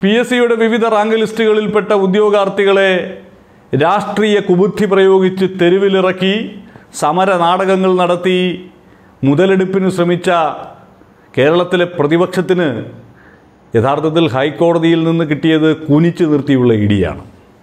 P S സിയുടെ വിവിധ rank ലിസ്റ്റുകളിൽപ്പെട്ട ഉദ്യോഗാർത്ഥികളെ രാഷ്ട്രീയ കുബുദ്ധി പ്രയോഗിച്ച് തെരുവിലിറക്കി സമര നാടകങ്ങൾ നടത്തി മുതലെടുപ്പിന് ശ്രമിച്ച കേരളത്തിലെ പ്രതിപക്ഷത്തിന് യഥാർത്ഥത്തിൽ ഹൈക്കോടതിയിൽ നിന്ന് കിട്ടിയത് കുനിച്ചു നിർത്തിയുള്ള ഇടിയാണ്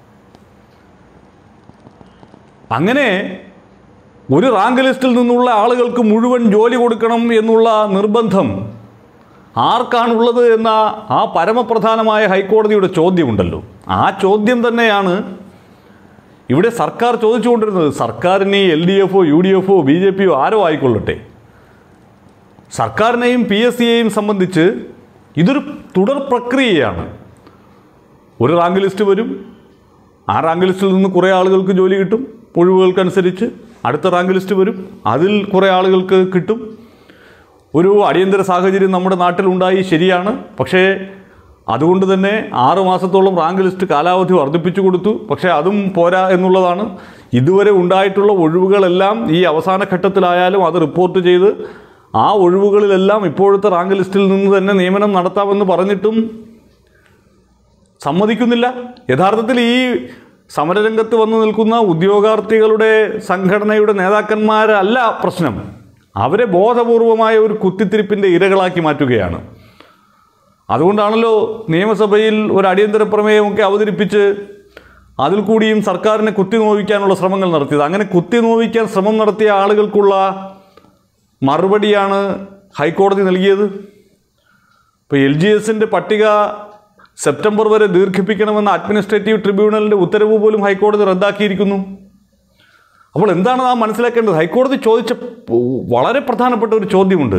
അങ്ങനെ ഒരു റാങ്ക് ലിസ്റ്റിൽ നിന്നുള്ള ആളുകൾക്ക് മുഴുവൻ ജോലി കൊടുക്കണം എന്നുള്ള നിർബന്ധം ആർക്കാണുള്ളത് എന്ന ആ പരമപ്രധാനമായ ഹൈക്കോടതിയുടെ ചോദ്യമുണ്ടല്ലോ ആ ചോദ്യം തന്നെയാണ് ഇവിടെ സർക്കാർ ചോദിച്ചുകൊണ്ടിരുന്നത് സർക്കാരിന് എൽ ഡി എഫോ യു ഡി എഫോ ബി ജെ പിയോ ആരോ ആയിക്കൊള്ളട്ടെ സർക്കാരിനെയും പി എസ് സിയെയും സംബന്ധിച്ച് ഇതൊരു തുടർ പ്രക്രിയയാണ് ഒരു റാങ്ക് ലിസ്റ്റ് വരും ആ റാങ്ക് ലിസ്റ്റിൽ നിന്ന് കുറേ ആളുകൾക്ക് ജോലി കിട്ടും ഒഴിവുകൾക്കനുസരിച്ച് അടുത്ത റാങ്ക് ലിസ്റ്റ് വരും അതിൽ കുറേ ആളുകൾക്ക് കിട്ടും ഒരു അടിയന്തര സാഹചര്യം നമ്മുടെ നാട്ടിലുണ്ടായി ശരിയാണ് പക്ഷേ അതുകൊണ്ട് തന്നെ ആറ് മാസത്തോളം റാങ്ക് ലിസ്റ്റ് കാലാവധി വർദ്ധിപ്പിച്ചു കൊടുത്തു പക്ഷേ അതും പോരാ എന്നുള്ളതാണ് ഇതുവരെ ഉണ്ടായിട്ടുള്ള ഒഴിവുകളെല്ലാം ഈ അവസാന ഘട്ടത്തിലായാലും അത് റിപ്പോർട്ട് ചെയ്ത് ആ ഒഴിവുകളിലെല്ലാം ഇപ്പോഴത്തെ റാങ്ക് ലിസ്റ്റിൽ നിന്ന് തന്നെ നിയമനം നടത്താമെന്ന് പറഞ്ഞിട്ടും സമ്മതിക്കുന്നില്ല യഥാർത്ഥത്തിൽ ഈ സമരരംഗത്ത് വന്നു നിൽക്കുന്ന ഉദ്യോഗാർത്ഥികളുടെ സംഘടനയുടെ നേതാക്കന്മാരല്ല പ്രശ്നം അവരെ ബോധപൂർവമായ ഒരു കുത്തിത്തിരിപ്പിൻ്റെ ഇരകളാക്കി മാറ്റുകയാണ് അതുകൊണ്ടാണല്ലോ നിയമസഭയിൽ ഒരു അടിയന്തര പ്രമേയമൊക്കെ അവതരിപ്പിച്ച് അതിൽ കൂടിയും സർക്കാരിനെ കുത്തി നോവിക്കാനുള്ള ശ്രമങ്ങൾ നടത്തിയത് അങ്ങനെ കുത്തി നോവിക്കാൻ ശ്രമം നടത്തിയ ആളുകൾക്കുള്ള മറുപടിയാണ് ഹൈക്കോടതി നൽകിയത് ഇപ്പോൾ എൽ ജി എസിൻ്റെ പട്ടിക സെപ്റ്റംബർ വരെ ദീർഘിപ്പിക്കണമെന്ന അഡ്മിനിസ്ട്രേറ്റീവ് ട്രിബ്യൂണലിൻ്റെ ഉത്തരവ് പോലും ഹൈക്കോടതി റദ്ദാക്കിയിരിക്കുന്നു അപ്പോൾ എന്താണ് നാം മനസ്സിലാക്കേണ്ടത് ഹൈക്കോടതി ചോദിച്ച വളരെ പ്രധാനപ്പെട്ട ഒരു ചോദ്യമുണ്ട്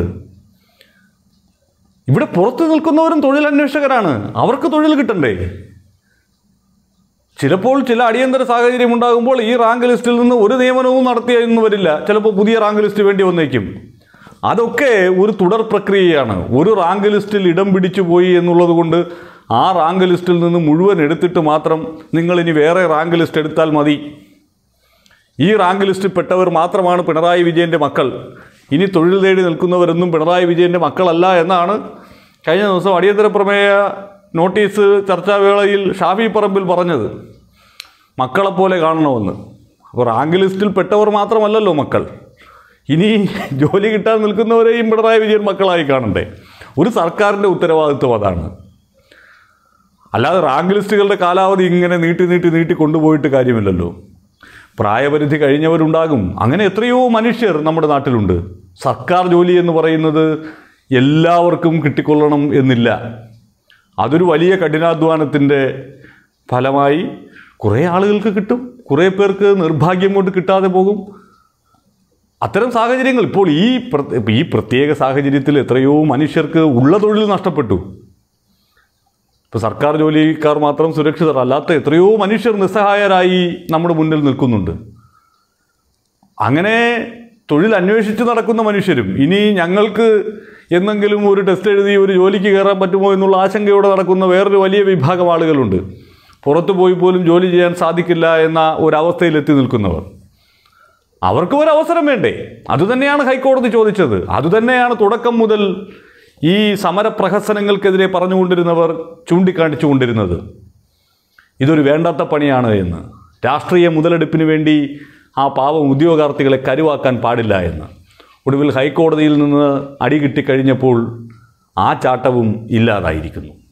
ഇവിടെ പുറത്തു നിൽക്കുന്നവരും തൊഴിലന്വേഷകരാണ് അവർക്ക് തൊഴിൽ കിട്ടണ്ടേ ചിലപ്പോൾ ചില അടിയന്തര സാഹചര്യം ഉണ്ടാകുമ്പോൾ ഈ റാങ്ക് ലിസ്റ്റിൽ നിന്ന് ഒരു നിയമനവും നടത്തിയെന്ന് വരില്ല ചിലപ്പോൾ പുതിയ റാങ്ക് ലിസ്റ്റ് വേണ്ടി വന്നേക്കും അതൊക്കെ ഒരു തുടർ പ്രക്രിയയാണ് ഒരു റാങ്ക് ലിസ്റ്റിൽ ഇടം പിടിച്ചു പോയി എന്നുള്ളത് കൊണ്ട് ആ റാങ്ക് ലിസ്റ്റിൽ നിന്ന് മുഴുവൻ എടുത്തിട്ട് മാത്രം നിങ്ങൾ ഇനി വേറെ റാങ്ക് ലിസ്റ്റ് എടുത്താൽ മതി ഈ റാങ്ക് ലിസ്റ്റിൽ പെട്ടവർ മാത്രമാണ് പിണറായി വിജയൻ്റെ മക്കൾ ഇനി തൊഴിൽ തേടി നിൽക്കുന്നവരൊന്നും പിണറായി വിജയൻ്റെ മക്കളല്ല എന്നാണ് കഴിഞ്ഞ ദിവസം അടിയന്തര പ്രമേയ നോട്ടീസ് ചർച്ചാവേളയിൽ ഷാഫി പറമ്പിൽ പറഞ്ഞത് മക്കളെപ്പോലെ കാണണമെന്ന് അപ്പോൾ റാങ്ക് ലിസ്റ്റിൽ പെട്ടവർ മാത്രമല്ലല്ലോ മക്കൾ ഇനി ജോലി കിട്ടാൻ നിൽക്കുന്നവരെയും പിണറായി വിജയൻ മക്കളായി കാണണ്ടേ ഒരു സർക്കാരിൻ്റെ ഉത്തരവാദിത്വം അതാണ് അല്ലാതെ റാങ്ക് ലിസ്റ്റുകളുടെ കാലാവധി ഇങ്ങനെ നീട്ടി നീട്ടി നീട്ടി കൊണ്ടുപോയിട്ട് കാര്യമില്ലല്ലോ പ്രായപരിധി കഴിഞ്ഞവരുണ്ടാകും അങ്ങനെ എത്രയോ മനുഷ്യർ നമ്മുടെ നാട്ടിലുണ്ട് സർക്കാർ ജോലി എന്ന് പറയുന്നത് എല്ലാവർക്കും കിട്ടിക്കൊള്ളണം എന്നില്ല അതൊരു വലിയ കഠിനാധ്വാനത്തിൻ്റെ ഫലമായി കുറേ ആളുകൾക്ക് കിട്ടും കുറേ പേർക്ക് നിർഭാഗ്യം കൊണ്ട് കിട്ടാതെ പോകും അത്തരം സാഹചര്യങ്ങൾ ഇപ്പോൾ ഈ പ്ര- ഈ പ്രത്യേക സാഹചര്യത്തിൽ എത്രയോ മനുഷ്യർക്ക് ഉള്ള തൊഴിൽ നഷ്ടപ്പെട്ടു ഇപ്പോൾ സർക്കാർ ജോലിക്കാർ മാത്രം സുരക്ഷിതർ അല്ലാത്ത എത്രയോ മനുഷ്യർ നിസ്സഹായരായി നമ്മുടെ മുന്നിൽ നിൽക്കുന്നുണ്ട് അങ്ങനെ തൊഴിൽ അന്വേഷിച്ച് നടക്കുന്ന മനുഷ്യരും ഇനി ഞങ്ങൾക്ക് എന്നെങ്കിലും ഒരു ടെസ്റ്റ് എഴുതി ഒരു ജോലിക്ക് കയറാൻ പറ്റുമോ എന്നുള്ള ആശങ്കയോടെ നടക്കുന്ന വേറൊരു വലിയ വിഭാഗം ആളുകളുണ്ട് പുറത്തു പോയി പോലും ജോലി ചെയ്യാൻ സാധിക്കില്ല എന്ന ഒരവസ്ഥയിലെത്തി നിൽക്കുന്നവർ അവർക്ക് ഒരു അവസരം വേണ്ടേ അതുതന്നെയാണ് ഹൈക്കോടതി ചോദിച്ചത് അതുതന്നെയാണ് തുടക്കം മുതൽ ഈ സമരപ്രഹസനങ്ങൾക്കെതിരെ പറഞ്ഞുകൊണ്ടിരുന്നവർ ചൂണ്ടിക്കാണിച്ചുകൊണ്ടിരുന്നത് ഇതൊരു വേണ്ടാത്ത പണിയാണ് എന്ന് രാഷ്ട്രീയ മുതലെടുപ്പിന് വേണ്ടി ആ പാവം ഉദ്യോഗാർത്ഥികളെ കരുവാക്കാൻ പാടില്ല എന്ന് ഒടുവിൽ ഹൈക്കോടതിയിൽ നിന്ന് അടി കിട്ടിക്കഴിഞ്ഞപ്പോൾ ആ ചാട്ടവും ഇല്ലാതായിരിക്കുന്നു